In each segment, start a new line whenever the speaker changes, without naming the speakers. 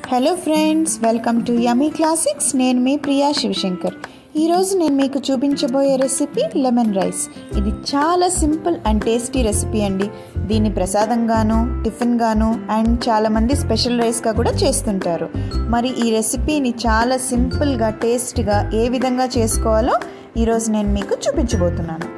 Hello friends welcome to yummy classics నేను మీ ప్రియా శివశంకర్ ఈరోజు నేను మీకు చూపించబోయే రెసిపీ లెమన్ రైస్ ఇది చాలా సింపుల్ అండ్ టేస్టీ రెసిపీ అండి దీన్ని ప్రసాదంగాను టిఫిన్గాను అండ్ చాలామంది స్పెషల్ రైస్గా కూడా చేస్తుంటారు మరి ఈ రెసిపీని చాలా సింపుల్గా టేస్టీగా ఏ విధంగా చేసుకోవాలో ఈరోజు నేను మీకు చూపించబోతున్నాను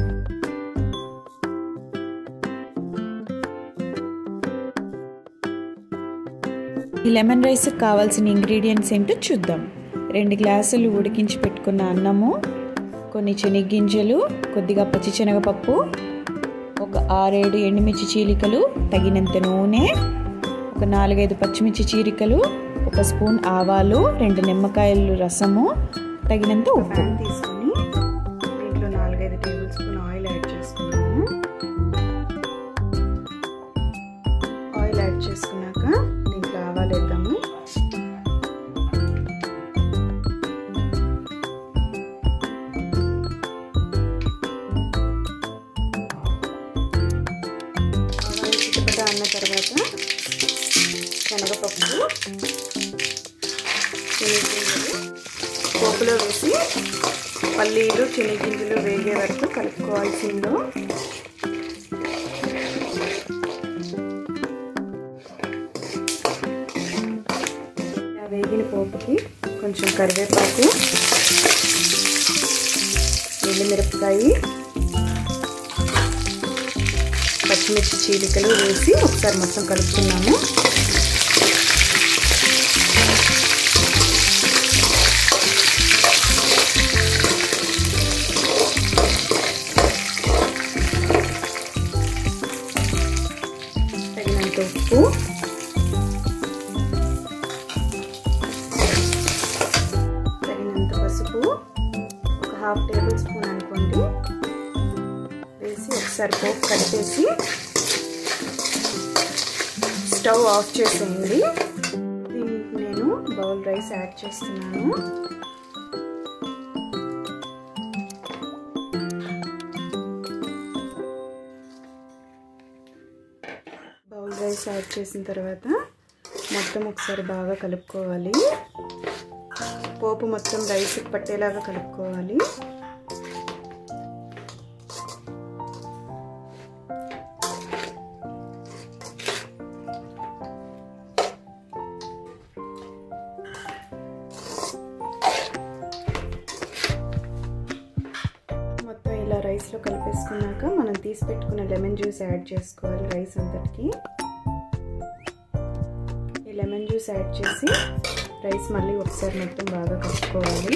ఈ లెమన్ రైస్కి కావాల్సిన ఇంగ్రీడియంట్స్ ఏంటో చూద్దాం రెండు గ్లాసులు ఉడికించి పెట్టుకున్న అన్నము కొన్ని శనగ్గింజలు కొద్దిగా పచ్చిశనగపప్పు ఒక ఆరేడు ఎండుమిర్చి చీలికలు తగినంత నూనె ఒక నాలుగైదు పచ్చిమిర్చి చీలికలు ఒక స్పూన్ ఆవాలు రెండు నిమ్మకాయలు రసము తగినంత ఉప్పు తీసుకొని దీంట్లో నాలుగైదు టేబుల్ స్పూన్ ఆయిల్ యాడ్ చేసుకున్నాము ఆయిల్ యాడ్ చేసుకున్నాక దీంట్లో ఆవాలు వేద్దాము ఆవాలు చిటపట అన్న తర్వాత శనగపప్పు శనగింజలు పోపులో వేసి పల్లీలు శనగింజలు వేగే వరకు కలుపుకోవాల్సిందో వేగిన పోపుకి కొంచెం కరివేపాకు ఎండుమిరపకాయ పచ్చిమిర్చి చీలికలు వేసి ఒకసారి మొత్తం కలుపుతున్నాము తగినంత ఉప్పు తగినంత పసుపు ఒక హాఫ్ టేబుల్ స్పూన్ అనుకోండి వేసి ఒకసారి పోపు కలిపేసి స్టవ్ ఆఫ్ చేసేయండి దీనికి నేను బౌల్ రైస్ యాడ్ చేస్తున్నాను బౌల్ రైస్ యాడ్ చేసిన తర్వాత మొత్తం ఒకసారి బాగా కలుపుకోవాలి పోపు మొత్తం రైస్కి పట్టేలాగా కలుపుకోవాలి మొత్తం ఇలా రైస్లో కలిపేసుకున్నాక మనం తీసి పెట్టుకున్న లెమన్ జ్యూస్ యాడ్ చేసుకోవాలి రైస్ అంతటికి ఈ లెమన్ జ్యూస్ యాడ్ చేసి రైస్ మళ్ళీ ఒకసారి మొత్తం బాగా కలుపుకోవాలి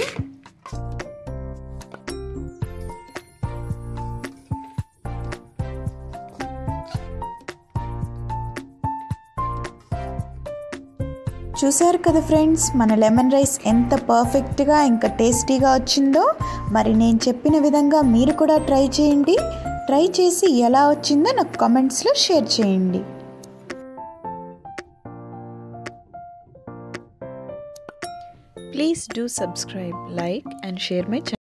చూసారు కదా ఫ్రెండ్స్ మన లెమన్ రైస్ ఎంత పర్ఫెక్ట్గా ఇంకా టేస్టీగా వచ్చిందో మరి నేను చెప్పిన విధంగా మీరు కూడా ట్రై చేయండి ట్రై చేసి ఎలా వచ్చిందో నాకు కామెంట్స్లో షేర్ చేయండి Please do subscribe, like and share my channel.